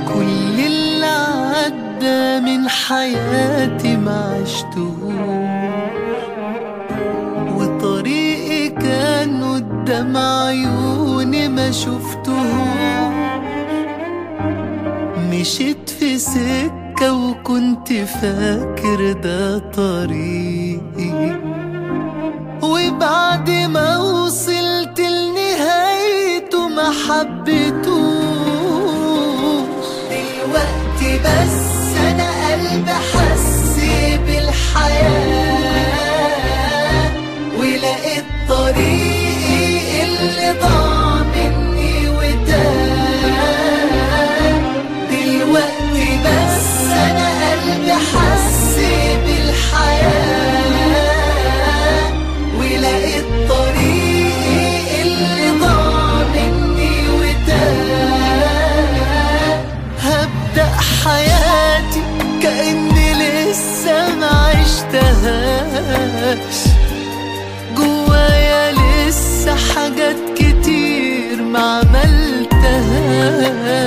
كل اللي عدى من حياتي ما عشتهوش وطريقي كان قدام عيوني ما شفتهوش مشيت في سكة وكنت فاكر ده طريقي وبعد ما وصلت لنهايته ما حبيتوش دلوقتي بس انا قلبي حس بالحياة ولقيت طريقي اللي ضاع مني وتاه دلوقتي بس انا قلبي حس بالحياة ولقيت طريقي اللي ضاع مني وتاه هبدأ حياتي كأني لسه ما عشتهاش جوايا لسه حاجات كتير ما عملتهاش